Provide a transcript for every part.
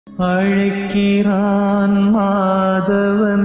அழைக்கிறான் மாதவன்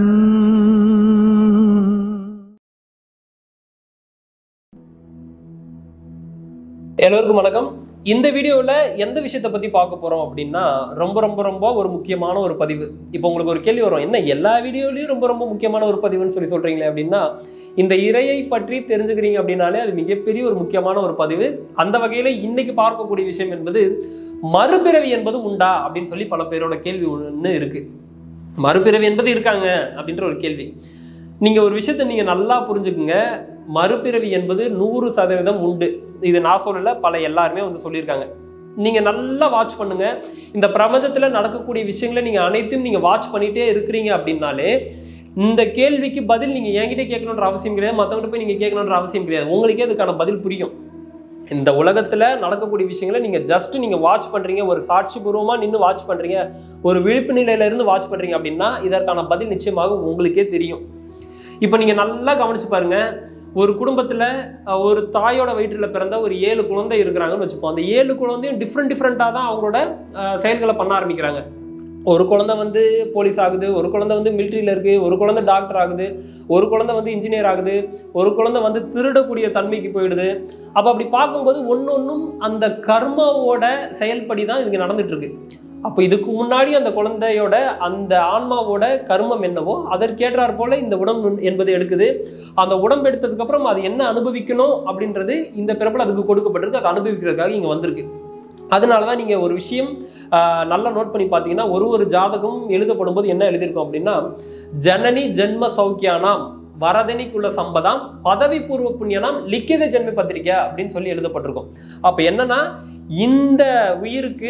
எல்லோருக்கும் வணக்கம் இந்த வீடியோவில் எந்த விஷயத்தை பற்றி பார்க்க போகிறோம் அப்படின்னா ரொம்ப ரொம்ப ரொம்ப ஒரு முக்கியமான ஒரு பதிவு இப்போ உங்களுக்கு ஒரு கேள்வி வரும் என்ன எல்லா வீடியோலையும் ரொம்ப ரொம்ப முக்கியமான ஒரு பதிவுன்னு சொல்லி சொல்கிறீங்களே அப்படின்னா இந்த இறையை பற்றி தெரிஞ்சுக்கிறீங்க அப்படின்னாலே அது மிகப்பெரிய ஒரு முக்கியமான ஒரு பதிவு அந்த வகையில் இன்னைக்கு பார்க்கக்கூடிய விஷயம் என்பது மறுபிறவி என்பது உண்டா அப்படின்னு சொல்லி பல பேரோட கேள்வி ஒன்று இருக்கு மறுபிறவி என்பது இருக்காங்க அப்படின்ற ஒரு கேள்வி நீங்கள் ஒரு விஷயத்தை நீங்கள் நல்லா புரிஞ்சுக்குங்க மறுபிறவி என்பது நூறு சதவீதம் உண்டு இது நான் சொல்லல பல எல்லாருமே வந்து சொல்லியிருக்காங்க நீங்க நல்லா வாட்ச் பண்ணுங்க இந்த பிரபஞ்சத்துல நடக்கக்கூடிய விஷயங்களை நீங்க அனைத்தையும் நீங்க வாட்ச் பண்ணிட்டே இருக்கிறீங்க அப்படின்னாலே இந்த கேள்விக்கு பதில் நீங்க என்கிட்ட கேட்கணுன்ற அவசியம் கிடையாது மற்றவங்ககிட்ட போய் நீங்க கேட்கணுன்ற அவசியம் கிடையாது உங்களுக்கே அதுக்கான பதில் புரியும் இந்த உலகத்துல நடக்கக்கூடிய விஷயங்களை நீங்க ஜஸ்ட் நீங்க வாட்ச் பண்றீங்க ஒரு சாட்சி பூர்வமா நின்று வாட்ச் பண்றீங்க ஒரு விழிப்பு நிலையில இருந்து வாட்ச் பண்றீங்க அப்படின்னா இதற்கான பதில் நிச்சயமாக உங்களுக்கே தெரியும் இப்போ நீங்க நல்லா கவனிச்சு பாருங்க ஒரு குடும்பத்தில் ஒரு தாயோட வயிற்றில் பிறந்த ஒரு ஏழு குழந்தை இருக்கிறாங்கன்னு வச்சுப்போம் அந்த ஏழு குழந்தையும் டிஃப்ரெண்ட் டிஃப்ரெண்ட்டாக தான் அவங்களோட அஹ், செயல்களை பண்ண ஆரம்பிக்கிறாங்க ஒரு குழந்தை வந்து போலீஸ் ஆகுது ஒரு குழந்தை வந்து மிலிட்ரியில் இருக்குது ஒரு குழந்தை டாக்டர் ஆகுது ஒரு குழந்தை வந்து இன்ஜினியர் ஆகுது ஒரு குழந்தை வந்து திருடக்கூடிய தன்மைக்கு போயிடுது அப்போ அப்படி பார்க்கும்போது ஒன்னொன்றும் அந்த கர்மாவோட செயல்படி தான் இதுக்கு நடந்துட்டு இருக்கு அப்போ இதுக்கு முன்னாடி அந்த குழந்தையோட அந்த ஆன்மாவோட கர்மம் என்னவோ அதற்கேற்றாற் போல இந்த உடம்பு என்பது எடுக்குது அந்த உடம்பு எடுத்ததுக்கு அப்புறம் அது என்ன அனுபவிக்கணும் அப்படின்றது இந்த பிறப்பில் அதுக்கு கொடுக்கப்பட்டிருக்கு அதை அனுபவிக்கிறதுக்காக இங்கே வந்திருக்கு அதனால தான் நீங்கள் ஒரு விஷயம் ஆஹ், நல்லா நோட் பண்ணி பார்த்தீங்கன்னா ஒரு ஒரு ஜாதகம் எழுதப்படும் போது என்ன எழுதியிருக்கோம் அப்படின்னா ஜனனி ஜென்ம சௌக்கியானாம் வரதனிக்குள்ள சம்பதாம் பதவி பூர்வ புண்ணியனாம் லிக்கித ஜென்ம பத்திரிக்கை அப்படின்னு சொல்லி எழுதப்பட்டிருக்கும் அப்போ என்னன்னா இந்த உயிருக்கு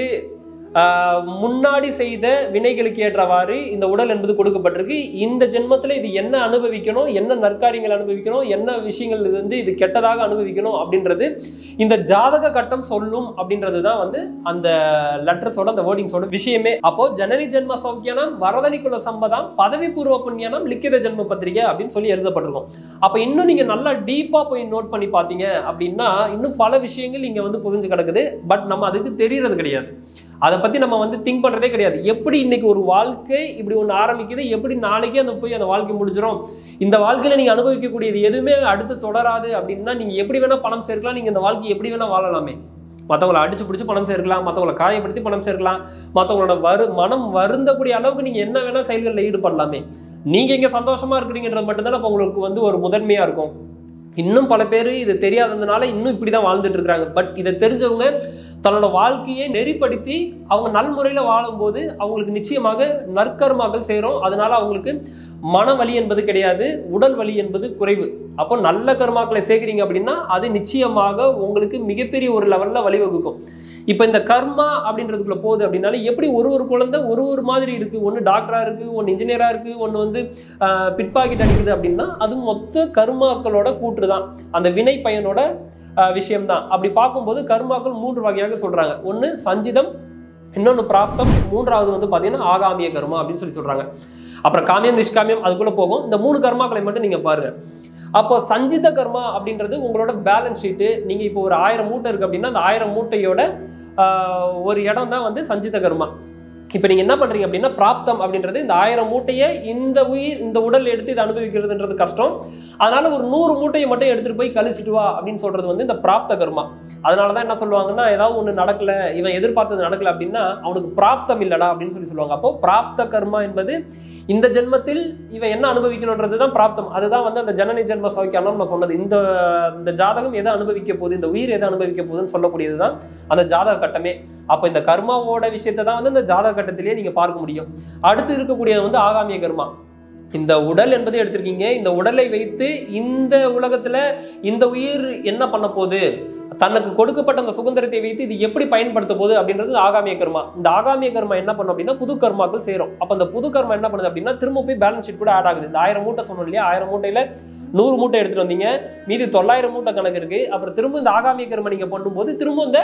ஆஹ், முன்னாடி செய்த வினைகளுக்கு ஏற்றவாறு இந்த உடல் என்பது கொடுக்கப்பட்டிருக்கு இந்த ஜென்மத்தில் இது என்ன அனுபவிக்கணும் என்ன நற்காரியங்கள் அனுபவிக்கணும் என்ன விஷயங்கள் இது வந்து இது கெட்டதாக அனுபவிக்கணும் அப்படின்றது இந்த ஜாதக கட்டம் சொல்லும் அப்படின்றது தான் வந்து அந்த லெட்டர்ஸோட அந்த வேர்டிங்ஸோட விஷயமே அப்போ ஜனனி ஜென்ம சௌக்கியனம் வரதனிக்குள்ள சம்பதம் பதவி பூர்வ புண்ணியனம் லிக்கித ஜென்ம பத்திரிகை அப்படின்னு சொல்லி எழுதப்பட்டிருக்கும் அப்போ இன்னும் நீங்க நல்லா டீப்பா போய் நோட் பண்ணி பார்த்தீங்க அப்படின்னா இன்னும் பல விஷயங்கள் இங்க வந்து புரிஞ்சு கிடக்குது பட் நம்ம அதுக்கு தெரியறது கிடையாது அதை பத்தி நம்ம வந்து திங்க் பண்றதே கிடையாது எப்படி இன்னைக்கு ஒரு வாழ்க்கை இப்படி ஒன்று ஆரம்பிக்குது எப்படி நாளைக்கே அந்த போய் அந்த வாழ்க்கை முடிஞ்சிடும் இந்த வாழ்க்கையில நீங்க அனுபவிக்கக்கூடியது எதுவுமே அடுத்து தொடராது அப்படின்னா நீங்க எப்படி வேணா பணம் சேர்க்கலாம் நீங்க இந்த வாழ்க்கை எப்படி வேணா வாழலாமே மற்றவங்களை அடிச்சு பிடிச்சி பணம் சேர்க்கலாம் மற்றவங்களை காயப்படுத்தி பணம் சேர்க்கலாம் மற்றவங்களோட வரு மனம் வருந்தக்கூடிய அளவுக்கு நீங்க என்ன வேணா செயல்களில் ஈடுபடலாமே நீங்க இங்க சந்தோஷமா இருக்கிறீங்கன்றது மட்டும்தான் அப்ப உங்களுக்கு வந்து ஒரு முதன்மையா இருக்கும் இன்னும் பல பேர் இது தெரியாததுனால இன்னும் இப்படி தான் வாழ்ந்துட்டு இருக்காங்க பட் இதை தெரிஞ்சவங்க தன்னோட வாழ்க்கையை நெறிப்படுத்தி அவங்க நல்முறையில் வாழும்போது அவங்களுக்கு நிச்சயமாக நற்கர்மாக்கள் சேரும் அதனால அவங்களுக்கு மன வலி என்பது கிடையாது உடல் வலி என்பது குறைவு அப்போ நல்ல கர்மாக்களை சேர்க்குறீங்க அப்படின்னா அது நிச்சயமாக உங்களுக்கு மிகப்பெரிய ஒரு லெவலில் வழிவகுக்கும் இப்போ இந்த கர்மா அப்படின்றதுக்குள்ள போகுது அப்படின்னாலே எப்படி ஒரு ஒரு குழந்தை ஒரு ஒரு மாதிரி இருக்கு ஒன்று டாக்டரா இருக்கு ஒன்று இன்ஜினியரா இருக்கு ஒன்று வந்து பிட்பாக்கெட் அடிக்குது அப்படின்னா அது மொத்த கர்மாக்களோட கூற்று தான் அந்த வினை பயனோட விஷயம் தான் அப்படி பார்க்கும்போது கர்மாக்கள் மூன்று வகையாக சொல்றாங்க ஒன்று சஞ்சிதம் இன்னொன்று பிராப்தம் மூன்றாவது வந்து பார்த்தீங்கன்னா ஆகாமிய கர்மா அப்படின்னு சொல்லி சொல்றாங்க அப்புறம் காமியம் நிஷ்காமியம் அதுக்குள்ள போகும் இந்த மூணு கர்மாக்களை மட்டும் நீங்க பாருங்க அப்போ சஞ்சித கர்மா அப்படின்றது உங்களோட பேலன்ஸ் ஷீட்டு நீங்க இப்போ ஒரு ஆயிரம் மூட்டை இருக்கு அப்படின்னா அந்த ஆயிரம் மூட்டையோட ஆஹ், ஒரு இடம் தான் வந்து சஞ்சித கர்மா இப்போ நீங்க என்ன பண்றீங்க அப்படின்னா பிராப்தம் அப்படின்றது இந்த ஆயிரம் மூட்டையை இந்த உயிர் இந்த உடல் எடுத்து இதை அனுபவிக்கிறதுன்றது கஷ்டம் அதனால ஒரு நூறு மூட்டையை மட்டும் எடுத்துட்டு போய் கழிச்சிட்டு வா அப்படின்னு சொல்றது வந்து இந்த பிராப்த கர்மா அதனால தான் என்ன சொல்லுவாங்கன்னா ஏதாவது ஒன்று நடக்கல இவன் எதிர்பார்த்தது நடக்கல அப்படின்னா அவனுக்கு பிராப்தம் இல்லடா அப்படின்னு சொல்லி சொல்லுவாங்க அப்போ பிராப்த கர்மா என்பது இந்த ஜென்மத்தில் இவன் என்ன அனுபவிக்கணுன்றது தான் பிராப்தம் அதுதான் வந்து அந்த ஜனனி ஜென்ம சௌக்கியம் நான் சொன்னது இந்த இந்த ஜாதகம் எதை அனுபவிக்க போகுது இந்த உயிர் எதை அனுபவிக்க போகுதுன்னு சொல்லக்கூடியது தான் அந்த ஜாதக கட்டமே அப்போ இந்த கர்மாவோட விஷயத்தை தான் வந்து இந்த ஜாதக கட்டத்திலேயே நீங்க பார்க்க முடியும் அடுத்து இருக்கக்கூடியது வந்து ஆகாமிய கர்மா இந்த உடல் என்பதை எடுத்திருக்கீங்க இந்த உடலை வைத்து இந்த உலகத்துல இந்த உயிர் என்ன பண்ண போகுது தனக்கு கொடுக்கப்பட்ட அந்த சுதந்திரத்தை வைத்து இது எப்படி பயன்படுத்த போகுது அப்படின்றது ஆகாமிய கர்மா இந்த ஆகாமிய கர்மா என்ன பண்ணும் அப்படின்னா புது கர்மாக்கள் சேரும் அப்ப அந்த புது கர்மா என்ன பண்ணுது அப்படின்னா திரும்ப போய் பேலன்ஸ் ஷீட் கூட ஆட் ஆகுது இந்த ஆயிரம் மூட்டை சொன்னோம் இல்லையா ஆயிரம் மூட்டையில நூறு மூட்டை எடுத்துட்டு வந்தீங்க மீதி தொள்ளாயிரம் மூட்டை கணக்கு இருக்கு அப்புறம் திரும்ப இந்த ஆகாமிய கர்மா நீங்க பண்ணும்போது திரும்ப இந்த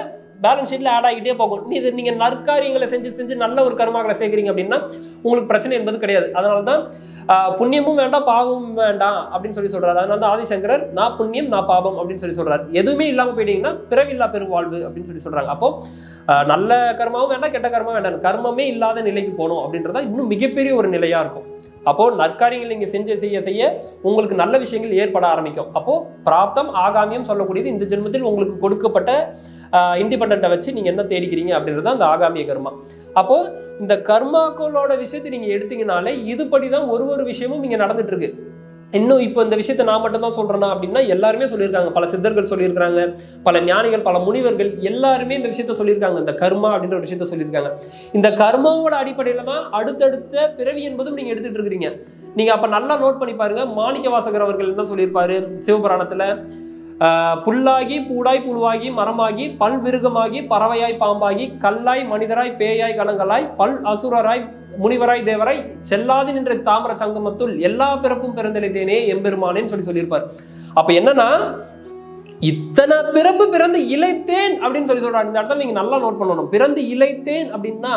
பேலன்ஸ் ஷீட்ல ஆட் ஆகிட்டே போகும் நீ இது நீங்க நற்காரியங்களை செஞ்சு செஞ்சு நல்ல ஒரு கர்மாக்களை சேர்க்குறீங்க அப்படின்னா உங்களுக்கு பிரச்சனை என்பது கிடையாது அதனால தான் ஆஹ், புண்ணியமும் வேண்டாம் பாவமும் வேண்டாம் அப்படின்னு சொல்லி சொல்றாரு அதனால தான் ஆதிசங்கரர் நான் புண்ணியம் நான் பாவம் அப்படின்னு சொல்லி சொல்றாரு எதுவுமே இல்லாம போயிட்டீங்கன்னா பிறவில்லா பெருவாழ்வு அப்படின்னு சொல்லி சொல்றாங்க அப்போ ஆஹ், நல்ல கர்மாவும் வேண்டாம் கெட்ட கர்மாவும் வேண்டாம் கர்மமே இல்லாத நிலைக்கு போகணும் அப்படின்றதா இன்னும் மிகப்பெரிய ஒரு நிலையா இருக்கும் அப்போ நற்காரியங்கள் நீங்க செஞ்ச செய்ய செய்ய உங்களுக்கு நல்ல விஷயங்கள் ஏற்பட ஆரம்பிக்கும் அப்போ பிராப்தம் ஆகாமியம் சொல்லக்கூடியது இந்த ஜென்மத்தில் உங்களுக்கு கொடுக்கப்பட்ட இண்டிபெண்ட்டை வச்சு நீங்க என்ன தேடிக்கிறீங்க அப்படின்றது தான் அந்த ஆகாமிய கர்மா அப்போ இந்த கர்மாக்களோட விஷயத்தை நீங்க எடுத்தீங்கனாலே இதுபடி தான் ஒரு ஒரு விஷயமும் இங்க நடந்துட்டு இருக்கு இன்னும் இப்போ இந்த விஷயத்தை நான் மட்டும் தான் சொல்றேன்னா அப்படின்னா எல்லாருமே சொல்லியிருக்காங்க பல சித்தர்கள் சொல்லியிருக்காங்க பல ஞானிகள் பல முனிவர்கள் எல்லாருமே இந்த விஷயத்த சொல்லியிருக்காங்க இந்த கர்மா அப்படின்ற ஒரு விஷயத்த சொல்லியிருக்காங்க இந்த கர்மாவோட அடிப்படையில தான் அடுத்தடுத்த பிறவி என்பதும் நீங்க எடுத்துட்டு இருக்கிறீங்க நீங்க அப்ப நல்லா நோட் பண்ணி பாருங்க மாணிக்க வாசகர் அவர்கள் என்ன சொல்லியிருப்பாரு சிவபுராணத்துல ஆஹ், புல்லாகி பூடாய் புழுவாகி மரமாகி பல்விருகமாகி பறவையாய் பாம்பாகி கல்லாய் மனிதராய் பேயாய் கணங்களாய் பல் அசுரராய் முனிவராய் தேவராய் செல்லாது நின்ற தாமர சங்கமத்துள் எல்லா பிறப்பும் பிறந்தளித்தேனே எம்பெருமானேன்னு சொல்லி சொல்லியிருப்பார் அப்ப என்னன்னா இத்தனை பிறப்பு பிறந்து இளைத்தேன் அப்படின்னு சொல்லி சொல்றாரு இந்த இடத்துல நீங்க நல்லா நோட் பண்ணணும் பிறந்து இளைத்தேன் அப்படின்னா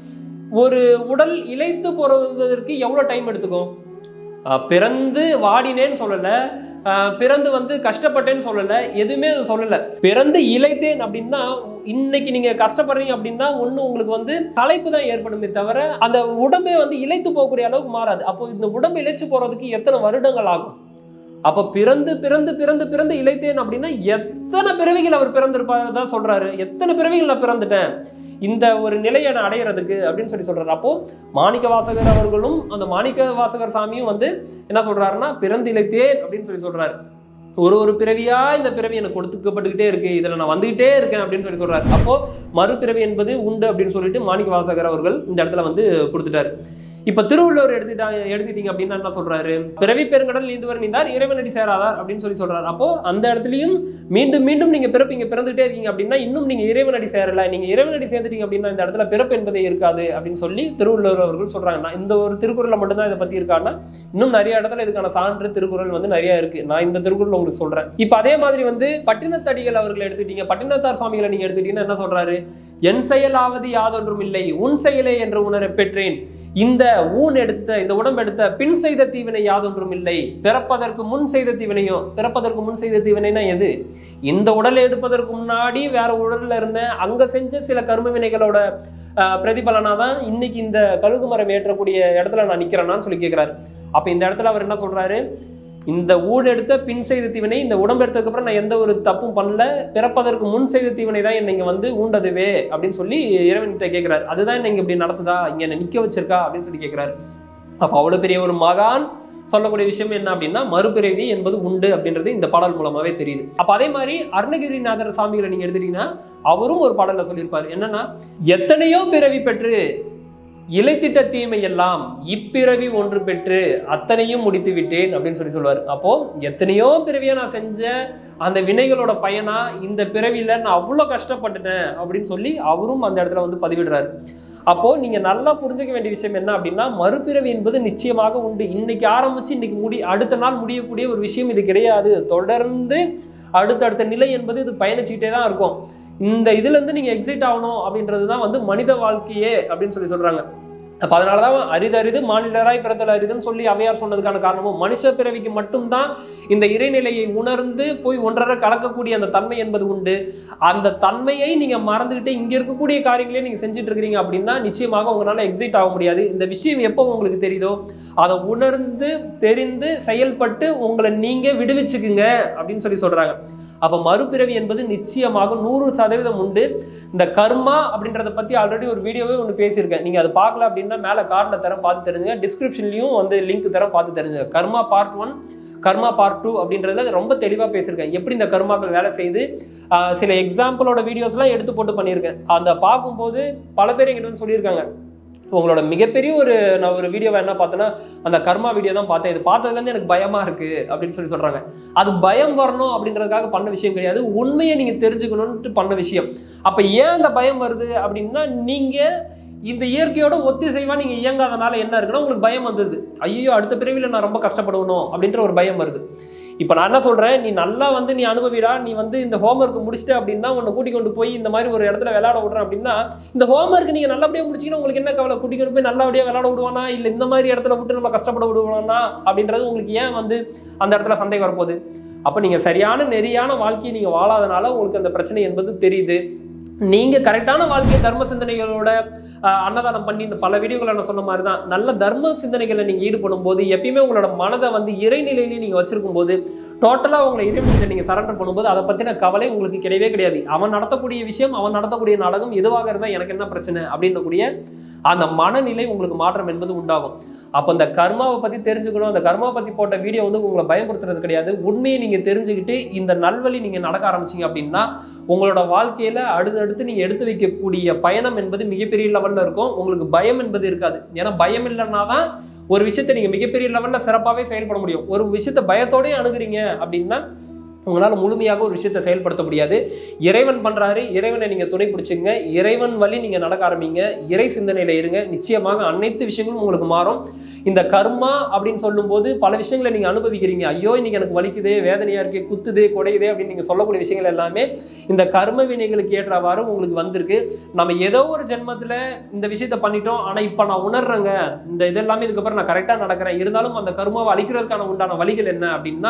ஒரு உடல் இளைத்து போறதற்கு எவ்வளவு டைம் எடுத்துக்கும் அஹ் பிறந்து வாடினேன்னு சொல்லல அஹ் பிறந்து வந்து கஷ்டப்பட்டேன்னு சொல்லல எதுவுமே அது சொல்லல பிறந்து இளைத்தேன் அப்படின்னா இன்னைக்கு நீங்க கஷ்டப்படுறீங்க அப்படின்னா ஒண்ணு உங்களுக்கு வந்து களைப்பு தான் ஏற்படுமே தவிர அந்த உடம்பே வந்து இளைத்து போகக்கூடிய அளவுக்கு மாறாது அப்போ இந்த உடம்பு இளைச்சு போறதுக்கு எத்தனை வருடங்கள் ஆகும் அப்ப பிறந்து பிறந்து பிறந்து பிறந்து இளைத்தேன் அப்படின்னா எத்தனை பிறவிகள் அவர் பிறந்திருப்பார் தான் சொல்றாரு எத்தனை பிறவிகள் நான் பிறந்துட்டேன் இந்த ஒரு நிலையை நான் அடையிறதுக்கு அப்படின்னு சொல்லி சொல்றாரு அப்போ மாணிக்க வாசகர் அவர்களும் அந்த மாணிக்க வாசகர் சாமியும் வந்து என்ன சொல்றாருன்னா பிறந்து இளைத்தேன் அப்படின்னு சொல்லி சொல்றாரு ஒரு ஒரு பிறவியா இந்த பிறவி எனக்கு கொடுத்துக்கப்பட்டுக்கிட்டே இருக்கு இதுல நான் வந்துகிட்டே இருக்கேன் அப்படின்னு சொல்லி சொல்றாரு அப்போ மறுபிறவி என்பது உண்டு அப்படின்னு சொல்லிட்டு மாணிக்க வாசகர் அவர்கள் இந்த இடத்துல வந்து கொடுத்துட்டாரு இப்ப திருவள்ளுவர் எடுத்துட்டாங்க எடுத்துட்டீங்க அப்படின்னா என்ன சொல்றாரு பிறவி பெருங்கடல் நீந்துவர் நீந்தார் இறைவனடி சேராதார் அப்படின்னு சொல்லி சொல்றாரு அப்போ அந்த இடத்துலயும் மீண்டும் மீண்டும் நீங்க பிறப்பீங்க பிறந்துட்டே இருக்கீங்க அப்படின்னா இன்னும் நீங்க இறைவனடி சேரல நீங்க இறைவனடி சேர்ந்துட்டீங்க அப்படின்னா இந்த இடத்துல பிறப்பு என்பதே இருக்காது அப்படின்னு சொல்லி திருவள்ளுவர் அவர்கள் சொல்றாங்க நான் இந்த ஒரு திருக்குறள்ல மட்டும்தான் இதை பத்தி இருக்கான்னா இன்னும் நிறைய இடத்துல இதுக்கான சான்று திருக்குறள் வந்து நிறைய இருக்கு நான் இந்த திருக்குறள் உங்களுக்கு சொல்றேன் இப்ப அதே மாதிரி வந்து பட்டினத்தடிகள் அவர்கள் எடுத்துட்டீங்க பட்டினத்தார் சுவாமிகளை நீங்க எடுத்துட்டீங்கன்னா என்ன சொல்றாரு என் செயலாவது யாதொன்றும் இல்லை உன் செயலே என்று உணர பெற்றேன் இந்த ஊன் எடுத்த இந்த உடம்பு எடுத்த பின் செய்த தீவினை யாதொன்றும் இல்லை பிறப்பதற்கு முன் செய்த தீவினையும் பிறப்பதற்கு முன் செய்த தீவினைனா எது இந்த உடலை எடுப்பதற்கு முன்னாடி வேற உடல்ல இருந்த அங்க செஞ்ச சில கர்ம வினைகளோட ஆஹ், பிரதிபலனா தான் இன்னைக்கு இந்த கழுகு மரம் ஏற்றக்கூடிய இடத்துல நான் நிக்கிறேனான்னு சொல்லி கேட்கிறாரு அப்ப இந்த இடத்துல அவர் என்ன சொல்றாரு இந்த ஊன் எடுத்த பின் செய்த தீவினை இந்த உடம்பு எடுத்ததுக்கு அப்புறம் நான் எந்த ஒரு தப்பும் பண்ணல பிறப்பதற்கு முன் செய்த தீவினை தான் என்னை இங்க வந்து ஊண்டதுவே அப்படின்னு சொல்லி இறைவன்கிட்ட கேட்கிறாரு அதுதான் என்னை இங்க இப்படி நடத்துதா இங்க என்ன நிக்க வச்சிருக்கா அப்படின்னு சொல்லி கேட்கிறாரு அப்ப அவ்வளவு பெரிய ஒரு மகான் சொல்லக்கூடிய விஷயம் என்ன அப்படின்னா மறுபிறவி என்பது உண்டு அப்படின்றது இந்த பாடல் மூலமாவே தெரியுது அப்ப அதே மாதிரி அருணகிரிநாதர் சாமிகளை நீங்க எடுத்துட்டீங்கன்னா அவரும் ஒரு பாடல்ல சொல்லியிருப்பாரு என்னன்னா எத்தனையோ பிறவி பெற்று இலைத்திட்ட தீமை எல்லாம் இப்பிறவி ஒன்று பெற்று அத்தனையும் முடித்து விட்டேன் அப்படின்னு சொல்லி சொல்லுவார் அப்போ எத்தனையோ பிறவியா நான் செஞ்ச அந்த வினைகளோட பயனா இந்த பிறவியில நான் அவ்வளோ கஷ்டப்பட்டுட்டேன் அப்படின்னு சொல்லி அவரும் அந்த இடத்துல வந்து பதிவிடுறாரு அப்போ நீங்க நல்லா புரிஞ்சுக்க வேண்டிய விஷயம் என்ன அப்படின்னா மறுபிறவி என்பது நிச்சயமாக உண்டு இன்னைக்கு ஆரம்பிச்சு இன்னைக்கு முடி அடுத்த நாள் முடியக்கூடிய ஒரு விஷயம் இது கிடையாது தொடர்ந்து அடுத்தடுத்த நிலை என்பது இது பயணிச்சுக்கிட்டே தான் இருக்கும் இந்த இதுல இருந்து நீங்க எக்ஸிட் ஆகணும் அப்படின்றது தான் வந்து மனித வாழ்க்கையே அப்படின்னு சொல்லி சொல்றாங்க அப்ப அதனாலதான் அரிதரிது மாநிலராய் பிறத்தல் அரிதுன்னு சொல்லி அவையார் சொன்னதுக்கான காரணமும் மனுஷ பிறவிக்கு மட்டும்தான் இந்த இறைநிலையை உணர்ந்து போய் ஒன்றரை கலக்கக்கூடிய அந்த தன்மை என்பது உண்டு அந்த தன்மையை நீங்க மறந்துகிட்டு இங்க இருக்கக்கூடிய காரியங்களே நீங்க செஞ்சுட்டு இருக்கிறீங்க அப்படின்னா நிச்சயமாக உங்களால எக்ஸிட் ஆக முடியாது இந்த விஷயம் எப்போ உங்களுக்கு தெரியுதோ அதை உணர்ந்து தெரிந்து செயல்பட்டு உங்களை நீங்க விடுவிச்சுக்குங்க அப்படின்னு சொல்லி சொல்றாங்க அப்ப மறுபிறவி என்பது நிச்சயமாக நூறு சதவீதம் உண்டு இந்த கர்மா அப்படின்றத பத்தி ஆல்ரெடி ஒரு வீடியோவே ஒன்று பேசியிருக்கேன் நீங்க அதை பார்க்கல அப்படின்னா மேல கார்டில் தரம் பார்த்து தெரிஞ்சுங்க டிஸ்கிரிப்ஷன்லயும் வந்து லிங்க் தரம் பார்த்து தெரிஞ்சுங்க Karma part one Karma part two அப்படின்றதுல ரொம்ப தெளிவாக பேசியிருக்கேன் எப்படி இந்த கர்மாக்கள் வேலை செய்து ஆஹ் சில எக்ஸாம்பிளோட வீடியோஸ்லாம் எடுத்து போட்டு பண்ணியிருக்கேன் அந்த பார்க்கும்போது பல பேர் எங்கிட்ட வந்து சொல்லியிருக்காங்க உங்களோட மிகப்பெரிய ஒரு நான் ஒரு வீடியோவை என்ன பார்த்தேன்னா அந்த கர்மா வீடியோ தான் பார்த்தேன் இது பார்த்ததுலேருந்து எனக்கு பயமா இருக்கு அப்படின்னு சொல்லி சொல்றாங்க அது பயம் வரணும் அப்படின்றதுக்காக பண்ண விஷயம் கிடையாது உண்மையை நீங்க தெரிஞ்சுக்கணும்னு பண்ண விஷயம் அப்ப ஏன் அந்த பயம் வருது அப்படின்னா நீங்க இந்த இயற்கையோட ஒத்திசைவா நீங்க இயங்காதனால என்ன இருக்குன்னா உங்களுக்கு பயம் வந்துருது ஐயோ அடுத்த பிறவில நான் ரொம்ப கஷ்டப்படுவணும் அப்படின்ற ஒரு பயம் வருது இப்போ நான் என்ன சொல்றேன் நீ நல்லா வந்து நீ அனுபவிடா நீ வந்து இந்த ஹோம்ஒர்க் முடிச்சிட்ட அப்படின்னா உன்னை கூட்டி கொண்டு போய் இந்த மாதிரி ஒரு இடத்துல விளையாட விடுறேன் அப்படின்னா இந்த ஹோம்ஒர்க் நீங்க நல்லபடியா முடிச்சீங்கன்னா உங்களுக்கு என்ன கவலை கூட்டி கொண்டு போய் நல்லபடியா விளையாட விடுவானா இல்ல இந்த மாதிரி இடத்துல விட்டு நம்ம கஷ்டப்பட விடுவானா அப்படின்றது உங்களுக்கு ஏன் வந்து அந்த இடத்துல சந்தேகம் வரப்போகுது அப்போ நீங்க சரியான நெறியான வாழ்க்கையை நீங்க வாழாதனால உங்களுக்கு அந்த பிரச்சனை என்பது தெரியுது நீங்க கரெக்டான வாழ்க்கை தர்ம சிந்தனைகளோட ஆஹ், அன்னதானம் பண்ணி இந்த பல வீடியோக்களை நான் சொன்ன மாதிரி தான் நல்ல தர்ம சிந்தனைகளை நீங்க ஈடுபடும் போது எப்பயுமே உங்களோட மனதை வந்து இறைநிலையிலேயே நீங்க வச்சிருக்கும் போது டோட்டலா உங்களை இறைவனிட்ட நீங்க சரண்டர் பண்ணும்போது அதை பத்தின கவலை உங்களுக்கு கிடையவே கிடையாது அவன் நடத்தக்கூடிய விஷயம் அவன் நடத்தக்கூடிய நாடகம் எதுவாக இருந்தா எனக்கு என்ன பிரச்சனை அப்படின்றக்கூடிய அந்த மனநிலை உங்களுக்கு மாற்றம் என்பது உண்டாகும் அப்போ இந்த கர்மாவை பத்தி தெரிஞ்சுக்கணும் அந்த கர்மாவை பத்தி போட்ட வீடியோ வந்து உங்களை பயமுறுத்துறது கிடையாது உண்மையை நீங்க தெரிஞ்சுக்கிட்டு இந்த நல்வழி நீங்க நடக்க ஆரம்பிச்சீங்க அப்படின்னா உங்களோட வாழ்க்கையில அடுத்தடுத்து நீங்க எடுத்து வைக்கக்கூடிய பயணம் என்பது மிகப்பெரிய லெவல்ல இருக்கும் உங்களுக்கு பயம் என்பது இருக்காது ஏன்னா பயம் இல்லைன்னா தான் ஒரு விஷயத்தை நீங்க மிகப்பெரிய லெவல்ல சிறப்பாகவே செயல்பட முடியும் ஒரு விஷயத்தை பயத்தோடயே அணுகுறீங்க அப்படின்னா உங்களால் முழுமையாக ஒரு விஷயத்தை செயல்படுத்த முடியாது இறைவன் பண்றாரு இறைவனை நீங்க துணை பிடிச்சிங்க இறைவன் வழி நீங்க நடக்க ஆரம்பிங்க இறை சிந்தனையில இருங்க நிச்சயமாக அனைத்து விஷயங்களும் உங்களுக்கு மாறும் இந்த கர்மா அப்படின்னு சொல்லும்போது பல விஷயங்களை நீங்க அனுபவிக்கிறீங்க ஐயோ இன்னைக்கு எனக்கு வலிக்குதே வேதனையா இருக்கே குத்துதே குடையுதே அப்படின்னு நீங்க சொல்லக்கூடிய விஷயங்கள் எல்லாமே இந்த கர்ம வினைகளுக்கு ஏற்றவாறு உங்களுக்கு வந்திருக்கு நம்ம ஏதோ ஒரு ஜென்மத்துல இந்த விஷயத்த பண்ணிட்டோம் ஆனா இப்ப நான் உணர்றேங்க இந்த இதெல்லாமே இதுக்கப்புறம் நான் கரெக்டா நடக்கிறேன் இருந்தாலும் அந்த கர்மாவை அழிக்கிறதுக்கான உண்டான வழிகள் என்ன அப்படின்னா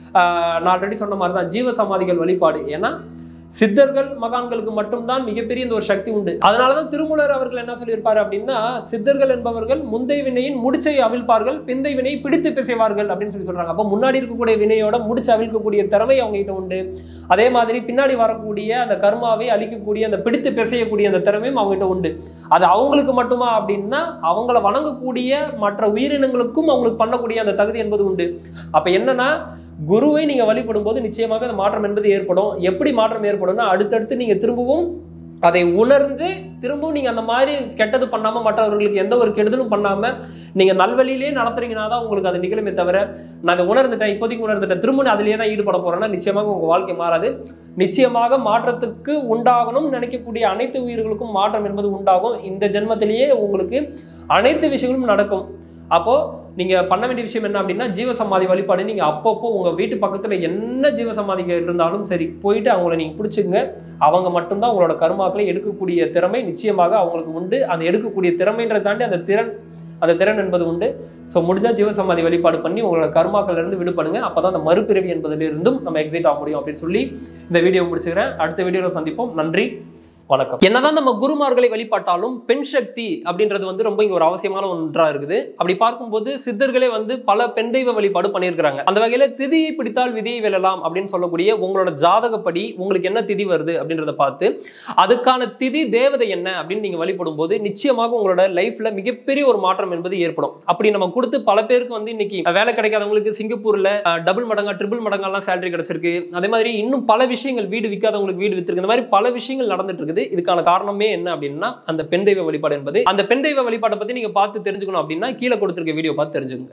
ஆஹ் நான் ஆல்ரெடி சொன்ன மாதிரி தான் ஜீவ சமாதிகள் வழிபாடு ஏன்னா சித்தர்கள் மகான்களுக்கு மட்டும்தான் மிகப்பெரிய இந்த ஒரு சக்தி உண்டு அதனாலதான் திருமூலர் அவர்கள் என்ன சொல்லியிருப்பாரு அப்படின்னா சித்தர்கள் என்பவர்கள் முந்தை வினையின் முடிச்சை அவிழ்ப்பார்கள் பிந்தை வினையை பிடித்து பிசைவார்கள் அப்படின்னு சொல்லி சொல்றாங்க அப்போ முன்னாடி இருக்கக்கூடிய வினையோட முடிச்சு அவிழ்க்கக்கூடிய திறமை அவங்க கிட்ட உண்டு அதே மாதிரி பின்னாடி வரக்கூடிய அந்த கர்மாவை அழிக்கக்கூடிய அந்த பிடித்து பிசையக்கூடிய அந்த திறமையும் அவங்க கிட்ட உண்டு அது அவங்களுக்கு மட்டுமா அப்படின்னா அவங்கள வணங்கக்கூடிய மற்ற உயிரினங்களுக்கும் அவங்களுக்கு பண்ணக்கூடிய அந்த தகுதி என்பது உண்டு அப்ப என்னன்னா குருவை நீங்க வழிபடும் போது நிச்சயமாக அந்த மாற்றம் என்பது ஏற்படும் எப்படி மாற்றம் ஏற்படும்னா அடுத்தடுத்து நீங்க திரும்பவும் அதை உணர்ந்து திரும்பவும் நீங்க அந்த மாதிரி கெட்டது பண்ணாம மற்றவர்களுக்கு எந்த ஒரு கெடுதலும் பண்ணாம நீங்க நல்வழியிலே நடத்துறீங்கன்னா தான் உங்களுக்கு அது நிகழுமே தவிர நான் அதை உணர்ந்துட்டேன் இப்போதைக்கு உணர்ந்துட்டேன் திரும்ப நான் அதிலேயே தான் ஈடுபட போறேன்னா நிச்சயமாக உங்க வாழ்க்கை மாறாது நிச்சயமாக மாற்றத்துக்கு உண்டாகணும் நினைக்கக்கூடிய அனைத்து உயிர்களுக்கும் மாற்றம் என்பது உண்டாகும் இந்த ஜென்மத்திலேயே உங்களுக்கு அனைத்து விஷயங்களும் நடக்கும் அப்போ நீங்க பண்ண வேண்டிய விஷயம் என்ன அப்படின்னா ஜீவசமாதி வழிபாடு நீங்க அப்பப்போ உங்க வீட்டு பக்கத்துல என்ன ஜீவசமாதிகள் இருந்தாலும் சரி போயிட்டு அவங்கள நீங்க பிடிச்சிங்க அவங்க மட்டும்தான் உங்களோட கர்மாக்களை எடுக்கக்கூடிய திறமை நிச்சயமாக அவங்களுக்கு உண்டு அந்த எடுக்கக்கூடிய திறமைன்றதை தாண்டி அந்த திறன் அந்த திறன் என்பது உண்டு ஸோ முடிஞ்சா ஜீவசமாதி வழிபாடு பண்ணி உங்களோட கர்மாக்கள்ல இருந்து விடுபடுங்க அப்பதான் அந்த மறுபிறவி என்பதிலிருந்தும் நம்ம எக்ஸிட் ஆக முடியும் அப்படின்னு சொல்லி இந்த வீடியோ முடிச்சுக்கிறேன் அடுத்த வீடியோவில் சந்திப்போம் நன்றி வணக்கம் என்னதான் நம்ம குருமார்களை வழிபாட்டாலும் பெண் சக்தி அப்படின்றது வந்து ரொம்ப இங்க ஒரு அவசியமான ஒன்றா இருக்குது அப்படி பார்க்கும்போது சித்தர்களே வந்து பல பெண் தெய்வ வழிபாடு பண்ணியிருக்கிறாங்க அந்த வகையில திதியை பிடித்தால் விதியை வெல்லலாம் அப்படின்னு சொல்லக்கூடிய உங்களோட ஜாதகப்படி உங்களுக்கு என்ன திதி வருது அப்படின்றத பார்த்து அதுக்கான திதி தேவதை என்ன அப்படின்னு நீங்க வழிபடும் போது நிச்சயமாக உங்களோட லைஃப்ல மிகப்பெரிய ஒரு மாற்றம் என்பது ஏற்படும் அப்படி நம்ம கொடுத்து பல பேருக்கு வந்து இன்னைக்கு வேலை கிடைக்காதவங்களுக்கு சிங்கப்பூர்ல டபுள் மடங்கா ட்ரிபிள் மடங்கெல்லாம் சேலரி கிடைச்சிருக்கு அதே மாதிரி இன்னும் பல விஷயங்கள் வீடு விற்காதவங்களுக்கு வீடு வித்திருக்கு இந்த மாதிரி பல விஷயங்கள் நடந்துட்டு இருக்குது இதுக்கான காரணமே என்ன அப்படின்னா அந்த பெண் தெய்வ வழிபாடு என்பது அந்த பெண் தெய்வ வழிபாட்டை பத்தி நீங்க பார்த்து தெரிஞ்சுக்கணும் அப்படின்னா கீழே கொடுத்திருக்க வீடியோ பார்த்து தெரிஞ்சுக்கணும்